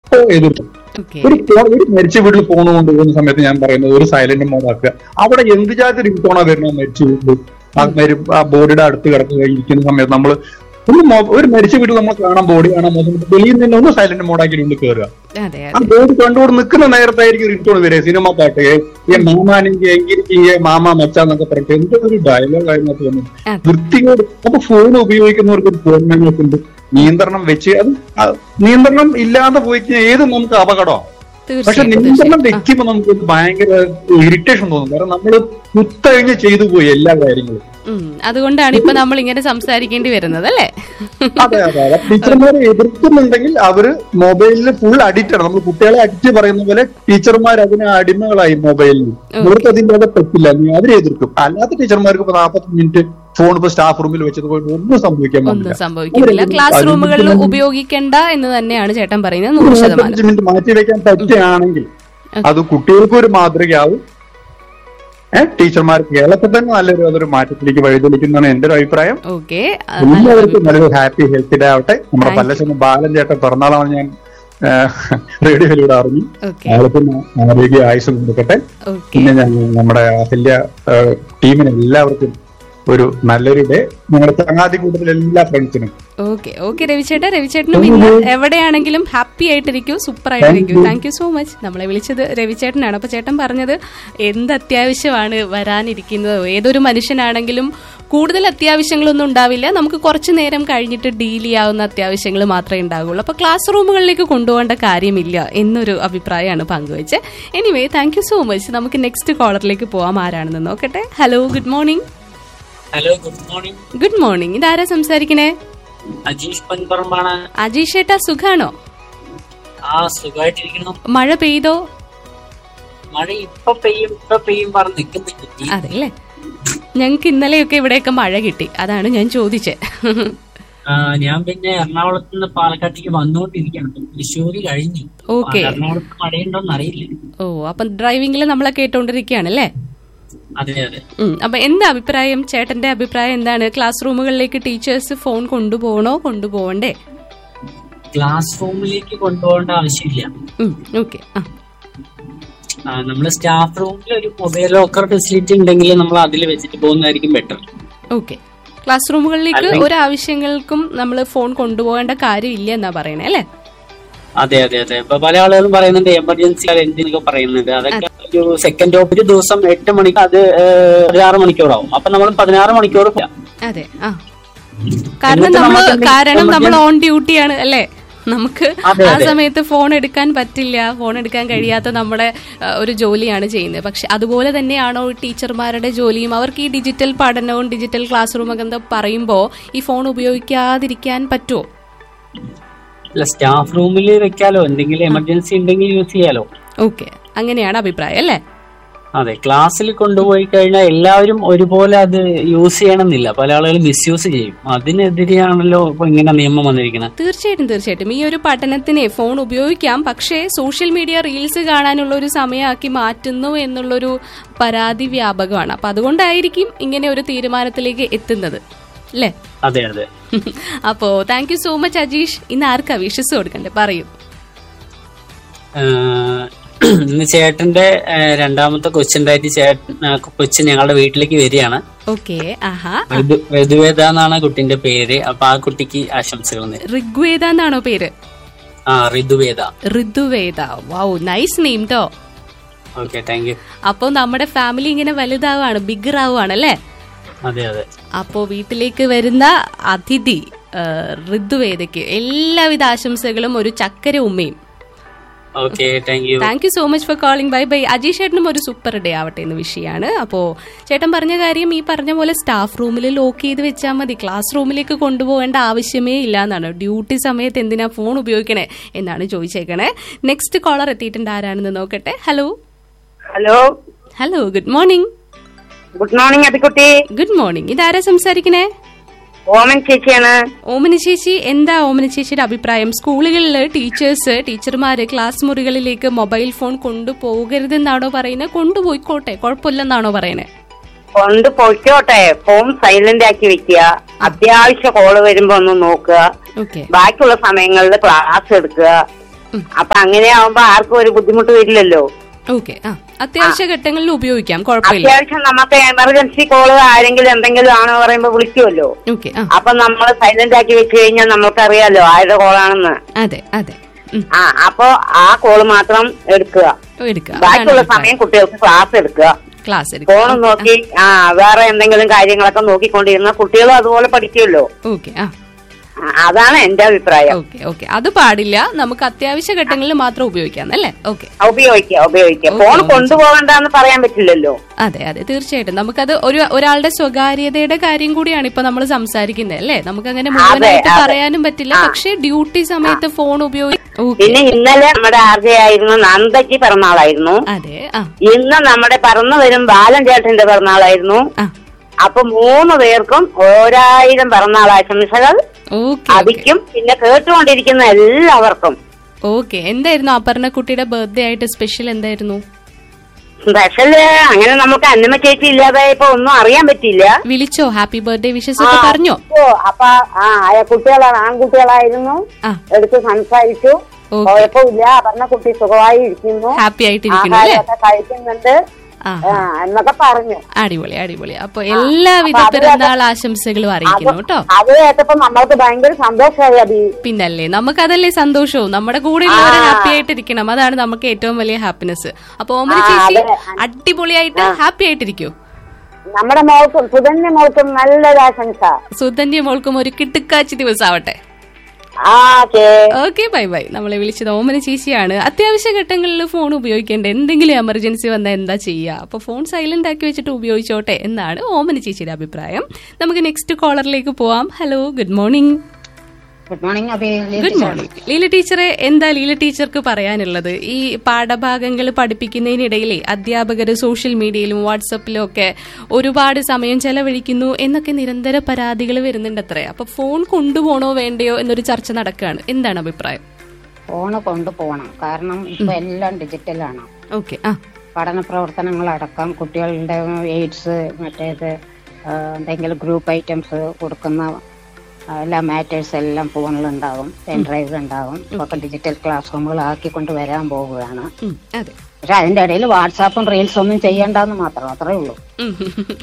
അപ്പൊ എതിർക്കും ഓക്കെ ഒരു ഫോൺ ഒരു മരിച്ച വീട്ടിൽ ഫോൺ കൊണ്ടുപോകുന്ന സമയത്ത് ഞാൻ പറയുന്നത് ഒരു സൈലന്റ് മോഡ് ആക്കുക അവിടെ എന്ത് ജാതി റിംഗ്ടോണാ വരുന്നത് മരിച്ച വീട്ടിൽ ആ മരി ആ ബോഡിയുടെ അടുത്ത് കിടക്കുക ഇരിക്കുന്ന സമയത്ത് നമ്മൾ ഒന്ന് മൊ- ഒരു മരിച്ച വീട്ടിൽ നമ്മൾ കാണാൻ ബോഡി കാണാൻ പോകുമ്പോൾ വെളിയിൽ നിന്ന് ഒന്ന് സൈലന്റ് മോഡാക്കി ഉള്ളിൽ കയറുക അതെ ആ അതെ ബോഡി കണ്ടുകൊണ്ട് നിൽക്കുന്ന നേരത്തായിരിക്കും റിംഗ്ടോൺ വരിക സിനിമ പാട്ട് ഈ മാമാനെങ്കിൽ എങ്കിരിക്ക് മാമ മച്ചാന്നൊക്കെ പറഞ്ഞിട്ട് എന്തൊരു ഡയലോഗ് അതിനകത്ത് വന്നു അതെ. വൃത്തിയോട് അപ്പൊ ഫോൺ ഉപയോഗിക്കുന്നവർക്ക് ഒരു ഫോൺ മാനുവൽ ഉണ്ട് നിയന്ത്രണം വെച്ച് അത് ആ നിയന്ത്രണം ഇല്ലാതെ പോയി കഴിഞ്ഞാൽ ഏത് നമുക്ക് അപകടമാണ് പക്ഷെ തീർച്ചയായിട്ടും നിയന്ത്രണം തീർച്ചയായിട്ടും ആ. വെക്കുമ്പോൾ നമുക്ക് ഭയങ്കര ഇറിറ്റേഷൻ തോന്നും കാരണം നമ്മൾ കുത്തഴിഞ്ഞ് ചെയ്തു പോയി എല്ലാ കാര്യങ്ങളും ഉം. അതുകൊണ്ടാണ് ഇപ്പൊ നമ്മൾ ഇങ്ങനെ സംസാരിക്കേണ്ടി വരുന്നത് അല്ലേ അതെ അതെ അതെ ടീച്ചർമാരെ എതിർക്കുന്നുണ്ടെങ്കിൽ അവര് മൊബൈലിൽ ഫുൾ അഡിക്റ്റ് ആണ് നമ്മൾ കുട്ടികളെ അഡിക്റ്റ് പറയുന്ന പോലെ ടീച്ചർമാർ അതിന് അടിമകളായി മൊബൈലിൽ അവർക്ക് അതില്ലാതെ പറ്റില്ല നീ അതിനെ എതിർക്കും അല്ലാത്ത ടീച്ചർമാർക്ക് ഇപ്പൊ നാൽപ്പത്തി മിനിറ്റ് ഫോൺ ഇപ്പൊ സ്റ്റാഫ് റൂമിൽ വെച്ചത് കൊണ്ട് ഒന്നും സംഭവിക്കാൻ ഒന്നും പോകുന്നില്ല സംഭവിക്കുന്നില്ല ക്ലാസ് റൂമുകളിൽ ഉപയോഗിക്കണ്ട എന്ന് തന്നെയാണ് ചേട്ടൻ പറയുന്നത് നൂറ് ശതമാനം നാൽപ്പത്തഞ്ച് മിനിറ്റ് മാറ്റി വെക്കാൻ പറ്റുകയാണെങ്കിൽ അത് കുട്ടികൾക്കും ഒരു മാതൃകയാവും ഏഹ് ടീച്ചർമാർ കേരളത്തിൽ തന്നെ നല്ലൊരു അതൊരു മാറ്റത്തിലേക്ക് വഴിതെളിക്കുന്നതാണ് എന്റെ ഒരു അഭിപ്രായം ഓക്കെ എല്ലാവർക്കും നല്ലൊരു ഹാപ്പി ഹെൽത്തി ഡേ ആവട്ടെ നമ്മുടെ പല്ലശ്ശേരി ബാലൻ ചേട്ടൻ പിറന്നാളാണ് ഞാൻ റേഡിയോയിലൂടെ അറിഞ്ഞു ഓക്കെ ആൾക്കും ആരോഗ്യ ആയുസ് കൊടുക്കട്ടെ ഓക്കെ പിന്നെ ഞാൻ നമ്മുടെ അഹല്യ ഏഹ്, ടീമിന് എല്ലാവർക്കും ഒരു നല്ലൊരു ഡേ ഞങ്ങളുടെ ചങ്ങാതി കൂട്ടത്തിൽ എല്ലാ ഫ്രണ്ട്സിനും ഓക്കെ ഓക്കെ രവിചേട്ടാ രവിചേട്ടനും ഇന്ന് എവിടെയാണെങ്കിലും ഹാപ്പി ആയിട്ടിരിക്കൂ സൂപ്പർ ആയിട്ടിരിക്കൂ താങ്ക് യു സോ മച്ച് നമ്മളെ വിളിച്ചത് രവിചേട്ടനാണ് അപ്പൊ ചേട്ടൻ പറഞ്ഞത് എന്ത് അത്യാവശ്യമാണ് വരാനിരിക്കുന്നത് ഏതൊരു മനുഷ്യനാണെങ്കിലും കൂടുതൽ അത്യാവശ്യങ്ങളൊന്നും ഉണ്ടാവില്ല നമുക്ക് കുറച്ചു നേരം കഴിഞ്ഞിട്ട് ഡീൽ ചെയ്യാവുന്ന അത്യാവശ്യങ്ങൾ മാത്രമേ ഉണ്ടാകുള്ളൂ അപ്പൊ ക്ലാസ് റൂമുകളിലേക്ക് കൊണ്ടുപോകേണ്ട കാര്യമില്ല എന്നൊരു അഭിപ്രായമാണ് പങ്കുവെച്ചത് anyway thank you so much നമുക്ക് നെക്സ്റ്റ് കോളറിലേക്ക് പോവാം ആരാണെന്ന് നോക്കട്ടെ hello good morning hello good morning good morning ഇതാരാ സംസാരിക്കണേ അജീഷ് പൻപറമ്പാണ് അജീഷ് ഏട്ടാ സുഖാണോ ആ സുഖമായിട്ടിരിക്കണം മഴ പെയ്തോ മഴ ഇപ്പൊ പെയ്യും ഇപ്പൊ പെയ്യും പറഞ്ഞ് നിൽക്കുന്നുണ്ട് അതെ അല്ലേ ഞങ്ങൾക്ക് ഇന്നലെയൊക്കെ ഇവിടെയൊക്കെ മഴ കിട്ടി അതാണ് ഞാൻ ചോദിച്ചത് ആ, ഞാൻ പിന്നെ എറണാകുളത്ത് നിന്ന് പാലക്കാട്ടേക്ക് വന്നുകൊണ്ടിരിക്കുകയാണ് തൃശ്ശൂര് കഴിഞ്ഞു ഓക്കെ ആ, എറണാകുളത്ത് മഴയുണ്ടോന്ന് അറിയില്ല ഓ അപ്പം ഡ്രൈവിംഗിൽ നമ്മളെ കേട്ടോണ്ടിരിക്കുകയാണല്ലേ അതെ അതെ ഉം, അപ്പൊ എന്താ അഭിപ്രായം ചേട്ടന്റെ അഭിപ്രായം എന്താണ് ക്ലാസ് റൂമുകളിലേക്ക് ടീച്ചേഴ്സ് ഫോൺ കൊണ്ടുപോകണോ കൊണ്ടുപോകണ്ടേ ക്ലാസ് റൂമിലേക്ക് കൊണ്ടുപോകേണ്ട ആവശ്യമില്ല ഓക്കെ ആ നമ്മൾ സ്റ്റാഫ് റൂമിൽ ഒരു മൊബൈൽ ലോക്കർ ഫെസിലിറ്റി ഉണ്ടെങ്കിൽ നമ്മൾ അതിൽ വെച്ചിട്ട് പോകുന്നതായിരിക്കും ബെറ്റർ ഓക്കെ ക്ലാസ് റൂമുകളിലേക്ക് അല്ലെങ്കിൽ- ഒരു ആവശ്യങ്ങൾക്കും നമ്മൾ ഫോൺ കൊണ്ടുപോകേണ്ട കാര്യമില്ല എന്നാ പറയണേ അല്ലേ അതെ അതെ അതെ ഇപ്പൊ പല ആളുകളും പറയുന്നുണ്ട് എമർജൻസി എന്തിനൊക്കെ പറയുന്നുണ്ട് അതൊക്കെ ഒരു സെക്കൻഡ് ഓഫ് ഒരു ദിവസം എട്ട് മണിക്ക് അത് ഏഹ്, പതിനാറ് മണിക്കൂറാവും അപ്പൊ നമ്മൾ പതിനാറ് മണിക്കൂർ പോകാം അതെ ആ കാരണം എന്നിട്ട് നമ്മൾ നമുക്ക് കാരണം നമ്മൾ emergency- ഓൺ ഡ്യൂട്ടിയാണ് അല്ലേ നമുക്ക് അതെ, ആ അതെ. സമയത്ത് ഫോൺ എടുക്കാൻ പറ്റില്ല ഫോൺ എടുക്കാൻ കഴിയാത്ത നമ്മുടെ ആ, ഒരു ജോലിയാണ് ചെയ്യുന്നത് പക്ഷെ അതുപോലെ തന്നെയാണോ ടീച്ചർമാരുടെ ജോലിയും അവർക്ക് ഈ ഡിജിറ്റൽ പഠനവും ഡിജിറ്റൽ ക്ലാസ് റൂമൊക്കെ എന്താ പറയുമ്പോൾ ഈ ഫോൺ ഉപയോഗിക്കാതിരിക്കാൻ പറ്റുമോ അല്ല സ്റ്റാഫ് റൂമിൽ വെക്കാലോ എന്തെങ്കിലും എമർജൻസി ഉണ്ടെങ്കിൽ യൂസ് ചെയ്യാലോ ഓക്കെ അങ്ങനെയാണ് അഭിപ്രായം അല്ലേ അതെ ക്ലാസ്സിൽ കൊണ്ടുപോയി കഴിഞ്ഞാൽ എല്ലാവരും ഒരുപോലെ അത് യൂസ് ചെയ്യണമെന്നില്ല പല ആളുകളും മിസ്യൂസ് ചെയ്യും അതിനെതിരെയാണല്ലോ ഇപ്പൊ ഇങ്ങനെ നിയമം വന്നിരിക്കുന്നത് തീർച്ചയായിട്ടും തീർച്ചയായിട്ടും ഈ ഒരു പഠനത്തിനെ ഫോൺ ഉപയോഗിക്കാം പക്ഷേ സോഷ്യൽ മീഡിയ റീൽസ് കാണാനുള്ള ഒരു സമയമാക്കി മാറ്റുന്നു എന്നുള്ളൊരു പരാതി വ്യാപകമാണ് അപ്പൊ അതുകൊണ്ടായിരിക്കും ഇങ്ങനെ ഒരു തീരുമാനത്തിലേക്ക് എത്തുന്നത് അല്ലേ അതെ അതെ അപ്പോ thank you so much Ajeesh ഇന്ന് ആർക്കാ വിഷസ് കൊടുക്കണ്ടേ പറയൂ ആഹ് ഇന്ന് ചേട്ടന്റെ ആഹ് രണ്ടാമത്തെ കൊച്ചുണ്ടായിട്ട് ചേട്ടൻ ആ കൊച്ചു ഞങ്ങളുടെ വീട്ടിലേക്ക് വരികയാണ് ഓക്കെ ആഹാ ഋതു- ഋതുവേദ എന്നാണ് കുട്ടിന്റെ പേര് അപ്പൊ ആ കുട്ടിക്ക് ആശംസകൾ നേരും ഋഗ്വേദ എന്നാണോ പേര് ആ Rithuveda Rithuveda wow nice name ട്ടോ ഓക്കെ താങ്ക് യു അപ്പോ നമ്മുടെ ഫാമിലി ഇങ്ങനെ വലുതാവാണ് ബിഗർ ആവുകയാണ് അല്ലേ അതെ അതെ അപ്പോ വീട്ടിലേക്ക് വരുന്ന അതിഥി ആ, ഋതുവേദയ്ക്ക് എല്ലാവിധ ആശംസകളും ഒരു ചക്കര ഉമ്മയും okay thank you thank you so much for calling bye bye Ajeesh ചേട്ടനും ഒരു സൂപ്പർ ഡേ ആവട്ടെ എന്ന് വിഷയമാണ് അപ്പോ ചേട്ടൻ പറഞ്ഞ കാര്യം ഈ പറഞ്ഞ പോലെ സ്റ്റാഫ് റൂമിൽ ലോക്ക് ചെയ്ത് വെച്ചാൽ മതി ക്ലാസ് റൂമിലേക്ക് കൊണ്ടുപോകേണ്ട ആവശ്യമേ ഇല്ല എന്നാണ് ഡ്യൂട്ടി സമയത്ത് എന്തിനാ ഫോൺ ഉപയോഗിക്കണേ എന്നാണ് ചോദിച്ചേക്കണേ നെക്സ്റ്റ് കോളർ എത്തിയിട്ടുണ്ട് ആരാണെന്ന് നോക്കട്ടെ hello hello hello good morning good morning അബിക്കുട്ടി ഗുഡ് മോർണിംഗ് ഇതാരാ സംസാരിക്കണേ ഓമൻ ചേച്ചിയാണ് ഓമന ചേച്ചി എന്താ ഓമന ചേച്ചിയുടെ അഭിപ്രായം സ്കൂളുകളിൽ ടീച്ചേഴ്സ് ടീച്ചർമാര് ക്ലാസ് മുറികളിലേക്ക് മൊബൈൽ ഫോൺ കൊണ്ടുപോകരുതെന്നാണോ പറയുന്നത് കൊണ്ടുപോയിക്കോട്ടെ കുഴപ്പമില്ലെന്നാണോ പറയുന്നത് കൊണ്ട് പൊയ്ക്കോട്ടെ ഫോൺ സൈലന്റ് ആക്കി വെക്കുക അത്യാവശ്യ കോള് വരുമ്പോ ഒന്ന് നോക്കുക ഓക്കെ ബാക്കിയുള്ള സമയങ്ങളിൽ ക്ലാസ് എടുക്കുക അപ്പൊ അങ്ങനെ ആവുമ്പോ ആർക്കും ഒരു ബുദ്ധിമുട്ട് വരില്ലല്ലോ ഓക്കെ ആ അത്യാവശ്യ ഘട്ടങ്ങളിൽ ഉപയോഗിക്കാം കുഴപ്പമില്ല അത്യാവശ്യം നമുക്ക് എമർജൻസി കോള് ആരെങ്കിലും എന്തെങ്കിലും ആണോ പറയുമ്പോ വിളിക്കുമല്ലോ ഓക്കെ ആ അപ്പൊ നമ്മൾ സൈലന്റ് ആക്കി വെച്ച് കഴിഞ്ഞാൽ നമുക്കറിയാലോ ആരുടെ കോളാണെന്ന് അതെ അതെ ഉം. ആ അപ്പൊ ആ കോള് മാത്രം എടുക്കുക ഓ, എടുക്കുക ബാക്കിയുള്ള അതാണ് സമയം കുട്ടികൾക്ക് ക്ലാസ് എടുക്കുക ക്ലാസ് എടുക്കുക ഫോൺ നോക്കി ആ വേറെ എന്തെങ്കിലും കാര്യങ്ങളൊക്കെ നോക്കിക്കൊണ്ടിരുന്ന കുട്ടികളും അതുപോലെ പഠിക്കുമല്ലോ ഓക്കെ ആ ആ, അതാണ് എന്റെ അഭിപ്രായം ഓക്കെ ഓക്കെ അത് പാടില്ല നമുക്ക് അത്യാവശ്യ ഘട്ടങ്ങളിൽ മാത്രം ഉപയോഗിക്കാം അല്ലേ ഓക്കെ ഉപയോഗിക്കുക ഉപയോഗിക്കുക ഓക്കേ, ഫോൺ ഓക്കേ. കൊണ്ടുപോകണ്ടെന്ന് പറയാൻ പറ്റില്ലല്ലോ അതെ അതെ തീർച്ചയായിട്ടും നമുക്കത് ഒരു ഒരാളുടെ സ്വകാര്യതയുടെ കാര്യം കൂടിയാണ് ഇപ്പൊ നമ്മൾ സംസാരിക്കുന്നത് അല്ലേ നമുക്ക് അങ്ങനെ മുഴുവനായിട്ട് അതെ. പറയാനും പറ്റില്ല പക്ഷെ ഡ്യൂട്ടി സമയത്ത് ഫോൺ ഉപയോഗിക്കും ഓക്കെ പിന്നെ ഇന്നലെ നമ്മുടെ ആർജയായിരുന്നു നന്ദയ്ക്ക് പിറന്നാളായിരുന്നു അതെ ആ ഇന്ന് നമ്മുടെ പറന്നു വരും ബാലൻ ചേട്ടന്റെ പിറന്നാളായിരുന്നു ആ അപ്പൊ മൂന്ന് പേർക്കും ഓരായിരം പിറന്നാൾ ആശംസകൾ ഓക്കെ അവിക്കും പിന്നെ കേട്ടുകൊണ്ടിരിക്കുന്ന എല്ലാവർക്കും ഓക്കെ എന്തായിരുന്നു അപർണക്കുട്ടിയുടെ ബർത്ത്ഡേ ആയിട്ട് സ്പെഷ്യൽ എന്തായിരുന്നു സ്പെഷ്യല് അങ്ങനെ നമുക്ക് അന്നമ്മ ചേച്ചി ഇല്ലാതായപ്പോ ഒന്നും അറിയാൻ പറ്റിയില്ല വിളിച്ചോ ഹാപ്പി ബർത്ത്ഡേ വിഷസ് ഒക്കെ പറഞ്ഞോ ഓ, അപ്പൊ ആ ആയ കുട്ടികളാണ് ആൺകുട്ടികളായിരുന്നു ആ എടുത്ത് സംസാരിച്ചു ഓക്കേ. കുഴപ്പമില്ല പറഞ്ഞ കുട്ടി സുഖമായി ഇരിക്കുന്നു ഹാപ്പി ആയിട്ടിരിക്കുന്നു അല്ലേ ആഹാരമൊക്കെ കഴിക്കുന്നുണ്ട് ആ ആ, എന്നൊക്കെ പറഞ്ഞു അടിപൊളി അടിപൊളി അപ്പൊ എല്ലാവിധ അപ്പൊ അത് പിറന്നാൾ ആശംസകളും അറിയിക്കുന്നു കേട്ടോ അത് കേട്ടപ്പോ നമ്മൾക്ക് ഭയങ്കര സന്തോഷമായി അഭി പിന്നല്ലേ നമുക്കതല്ലേ സന്തോഷവും നമ്മുടെ കൂടെ ഉള്ളവരെ ഹാപ്പി ആയിട്ടിരിക്കണം അതാണ് നമുക്ക് ഏറ്റവും വലിയ ഹാപ്പിനെസ് അപ്പൊ ഓമന ചേച്ചി അടിപൊളിയായിട്ട് ഹാപ്പി ആയിട്ടിരിക്കൂ നമ്മുടെ മോൾക്കും സുധന്യ മോൾക്കും നല്ലൊരു ആശംസ സുധന്യ മോൾക്കും ഒരു കിട്ടുക്കാച്ചി ദിവസം ആവട്ടെ ആ ഓക്കേ ഓക്കെ ബൈ ബൈ നമ്മളെ വിളിച്ചത് ഓമന ചേച്ചിയാണ് അത്യാവശ്യ ഘട്ടങ്ങളിൽ ഫോൺ ഉപയോഗിക്കേണ്ട എന്തെങ്കിലും എമർജൻസി വന്നാൽ എന്താ ചെയ്യുക അപ്പൊ ഫോൺ സൈലന്റ് ആക്കി വെച്ചിട്ട് ഉപയോഗിച്ചോട്ടെ എന്നാണ് ഓമന ചേച്ചിയുടെ അഭിപ്രായം നമുക്ക് നെക്സ്റ്റ് കോളറിലേക്ക് പോവാം hello good morning good morning Abhi good morning Leela ടീച്ചറെ എന്താ ലീല ടീച്ചർക്ക് പറയാനുള്ളത് ഈ പാഠഭാഗങ്ങൾ പഠിപ്പിക്കുന്നതിനിടയിലെ അധ്യാപകർ സോഷ്യൽ മീഡിയയിലും വാട്സപ്പിലും ഒക്കെ ഒരുപാട് സമയം ചെലവഴിക്കുന്നു എന്നൊക്കെ നിരന്തര പരാതികൾ വരുന്നുണ്ട് അത്രേ അപ്പൊ ഫോൺ കൊണ്ടുപോകണോ വേണ്ടയോ എന്നൊരു ചർച്ച നടക്കുകയാണ് എന്താണ് അഭിപ്രായം ഫോണ് കൊണ്ടുപോകണം കാരണം ഇപ്പൊ എല്ലാം ഡിജിറ്റലാണ് ഓക്കെ ആ പഠന പ്രവർത്തനങ്ങളടക്കം കുട്ടികളുടെ എയ്ഡ്സ് മറ്റേത് ആ, എന്തെങ്കിലും ഗ്രൂപ്പ് ഐറ്റംസ് കൊടുക്കുന്ന ആ, എല്ലാ മാറ്റേഴ്സ് എല്ലാം ഫോണിലുണ്ടാവും പെൻ ഡ്രൈവ് ഉണ്ടാവും ഒക്കെ ഡിജിറ്റൽ ക്ലാസ് റൂമുകളാക്കിക്കൊണ്ട് വരാൻ പോവുകയാണ് ഉം, അതെ പക്ഷെ അതിന്റെ ഇടയിൽ വാട്സാപ്പും റീൽസും ഒന്നും ചെയ്യണ്ടെന്ന് മാത്രം അത്രേ ഉള്ളൂ ഉം.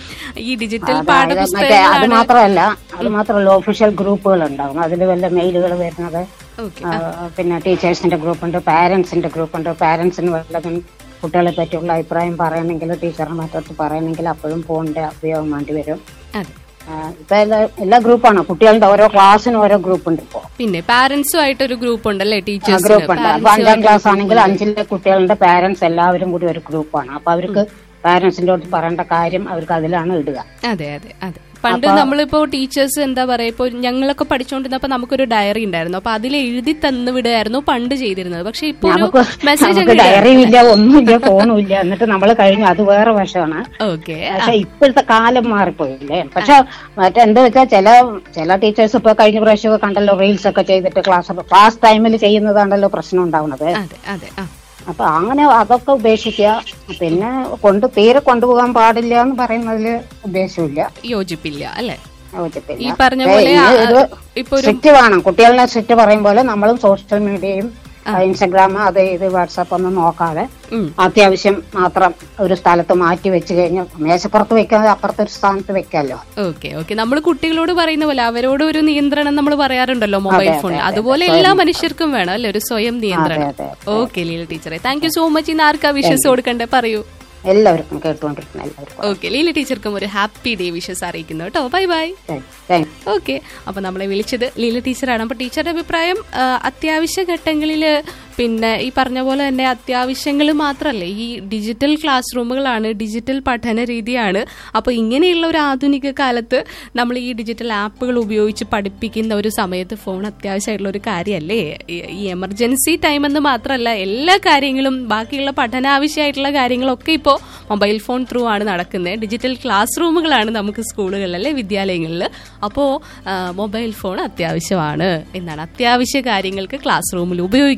ഈ ഡിജിറ്റൽ അതായത് മറ്റേ അത് പാഠപുസ്തകങ്ങളാണ് മാത്രമല്ല അത് മാത്രമല്ല ഒഫീഷ്യൽ ഗ്രൂപ്പുകൾ ഉണ്ടാവും അതിൽ വല്ല മെയിലുകൾ വരുന്നത് ഓക്കെ ആ, പിന്നെ ടീച്ചേഴ്സിന്റെ ഗ്രൂപ്പുണ്ട് പാരന്റ്സിന്റെ ഗ്രൂപ്പുണ്ട് പാരന്റ്സിന് വല്ലതും കുട്ടികളെ പറ്റിയുള്ള അഭിപ്രായം പറയണമെങ്കിൽ ടീച്ചറിനെ മറ്റൊത്ത് പറയണമെങ്കിൽ അപ്പോഴും ഫോണിന്റെ ഉപയോഗം വേണ്ടി വരും അതെ ആ, ഇപ്പൊ എല്ലാ എല്ലാ ഗ്രൂപ്പാണ് കുട്ടികളുടെ ഓരോ ക്ലാസ്സിനും ഓരോ ഗ്രൂപ്പ് ഉണ്ട് ഇപ്പോ പിന്നെ പാരന്റ്സും ആയിട്ട് ഒരു ഗ്രൂപ്പ് ഉണ്ടല്ലേ ടീച്ചേഴ്സ് ഗ്രൂപ്പ് ഉണ്ട് അപ്പൊ അഞ്ചാം ക്ലാസ് ആണെങ്കിൽ അഞ്ചിലെ കുട്ടികളുടെ പാരന്റ്സ് എല്ലാവരും കൂടി ഒരു ഗ്രൂപ്പാണ് അപ്പൊ അവർക്ക് പാരന്റ്സിന്റെ അടുത്ത് പറയേണ്ട കാര്യം അവർക്ക് അതിലാണ് ഇടുക അതെ അതെ അതെ പണ്ട് നമ്മളിപ്പോ ടീച്ചേഴ്സ് എന്താ പറയാ ഇപ്പൊ ഞങ്ങളൊക്കെ പഠിച്ചുകൊണ്ടിരുന്നപ്പോ നമുക്കൊരു ഡയറി ഉണ്ടായിരുന്നു അപ്പൊ അതിൽ എഴുതി തന്നു വിടുമായിരുന്നു പണ്ട് ചെയ്തിരുന്നത് പക്ഷെ ഇപ്പൊ ഒരു നമുക്ക് മെസ്സേജ് നമുക്ക് ഡയറിയും ഇല്ല ഒന്നുമില്ല ഫോണും ഇല്ല എന്നിട്ട് നമ്മൾ കഴിഞ്ഞു അത് വേറെ വശമാണ് ഓക്കെ പക്ഷെ ഇപ്പോഴത്തെ കാലം മാറിപ്പോയില്ലേ പക്ഷെ മറ്റെന്താ വെച്ചാൽ ചില ചില ടീച്ചേഴ്സ് ഇപ്പൊ കഴിഞ്ഞ പ്രാവശ്യമൊക്കെ കണ്ടല്ലോ റീൽസ് ഒക്കെ ചെയ്തിട്ട് ക്ലാസ് ക്ലാസ് ടൈമിൽ ചെയ്യുന്നതാണല്ലോ പ്രശ്നം ഉണ്ടാവുന്നത് അതെ അതെ ആ അപ്പൊ അങ്ങനെ അതൊക്കെ ഉപേക്ഷിക്കുക പിന്നെ കൊണ്ട് തീരെ കൊണ്ടുപോകാൻ പാടില്ല എന്ന് പറയുന്നതിൽ ഉദ്ദേശമില്ല യോജിപ്പില്ല അല്ലെ യോജിപ്പില്ല. ഈ പറഞ്ഞ പക്ഷേ പോലെ ഇനി ആ, ഒരു ഇപ്പൊ ഒരു സ്ട്രിക്റ്റ് വേണം കുട്ടികളെ സ്ട്രിക്റ്റ് പറയും പോലെ നമ്മളും സോഷ്യൽ മീഡിയയും ഇൻസ്റ്റഗ്രാം അത് ഇത് വാട്സാപ്പ് ഒന്നും നോക്കാതെ ഉം. അത്യാവശ്യം മാത്രം ഒരു സ്ഥലത്ത് മാറ്റി വെച്ച് കഴിഞ്ഞാൽ മേശപ്പുറത്ത് വെക്കാതെ അപ്പുറത്തെ ഒരു സ്ഥാനത്ത് വെക്കാമല്ലോ ഓക്കെ ഓക്കെ നമ്മൾ കുട്ടികളോട് പറയുന്ന പോലെ അവരോട് ഒരു നിയന്ത്രണം നമ്മൾ പറയാറുണ്ടല്ലോ മൊബൈൽ അതെ, ഫോണിൽ അതെ. അതുപോലെ എല്ലാ മനുഷ്യർക്കും വേണം അല്ലെ ഒരു സ്വയം നിയന്ത്രണം അതെ, ഓക്കെ ലീല ടീച്ചറെ താങ്ക് യു സോ മച്ച് ഇന്ന് ആർക്കാ വിഷസ് കൊടുക്കണ്ടേ പറയൂ എല്ലാവർക്കും കേട്ടുകൊണ്ടിരിക്കുന്ന എല്ലാവർക്കും ഓക്കെ ലീല ടീച്ചർക്കും ഒരു ഹാപ്പി ഡേ വിഷസ് അറിയിക്കുന്നു കേട്ടോ ബൈ ബൈ താങ്ക് ഓക്കെ അപ്പൊ നമ്മളെ വിളിച്ചത് ലീല ടീച്ചറാണ് അപ്പൊ ടീച്ചറുടെ അഭിപ്രായം ആ, അത്യാവശ്യ ഘട്ടങ്ങളിൽ പിന്നെ ഈ പറഞ്ഞ പോലെ തന്നെ അത്യാവശ്യങ്ങൾ മാത്രമല്ല ഈ ഡിജിറ്റൽ ക്ലാസ് റൂമുകളാണ് ഡിജിറ്റൽ പഠന രീതിയാണ് അപ്പോൾ ഇങ്ങനെയുള്ള ഒരു ആധുനിക കാലത്ത് നമ്മൾ ഈ ഡിജിറ്റൽ ആപ്പുകൾ ഉപയോഗിച്ച് പഠിപ്പിക്കുന്ന ഒരു സമയത്ത് ഫോൺ അത്യാവശ്യമായിട്ടുള്ള ഒരു കാര്യമല്ലേ ഈ- ഈ എമർജൻസി ടൈം എന്ന് മാത്രമല്ല എല്ലാ കാര്യങ്ങളും ബാക്കിയുള്ള പഠനാവശ്യമായിട്ടുള്ള കാര്യങ്ങളൊക്കെ ഇപ്പോൾ മൊബൈൽ ഫോൺ ത്രൂ ആണ് നടക്കുന്നത് ഡിജിറ്റൽ ക്ലാസ് റൂമുകളാണ് നമുക്ക് സ്കൂളുകളിലെ വിദ്യാലയങ്ങളിൽ അപ്പോൾ മൊബൈൽ ഫോൺ അത്യാവശ്യമാണ് എന്നാണ് അത്യാവശ്യ കാര്യങ്ങൾക്ക് ക്ലാസ് റൂമിൽ ഉപയോഗിക്കാം എന്നാണ്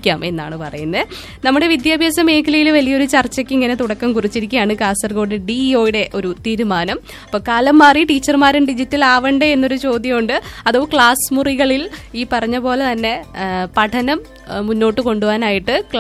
എന്നാണ് പറയുന്നത് നമ്മുടെ വിദ്യാഭ്യാസ മേഖലയിൽ വലിയൊരു ചർച്ചയ്ക്ക് ഇങ്ങനെ തുടക്കം കുറിച്ചിരിക്കുകയാണ് കാസർഗോഡ് ഡിഇഒയുടെ ഒരു തീരുമാനം അപ്പൊ കാലം മാറി ടീച്ചർമാരും ഡിജിറ്റൽ ആവണ്ടേ എന്നൊരു ചോദ്യമുണ്ട് അതോ ക്ലാസ് മുറികളിൽ ഈ പറഞ്ഞ പോലെ തന്നെ ആ, പഠനം ആ, മുന്നോട്ട് കൊണ്ടുപോകാനായിട്ട്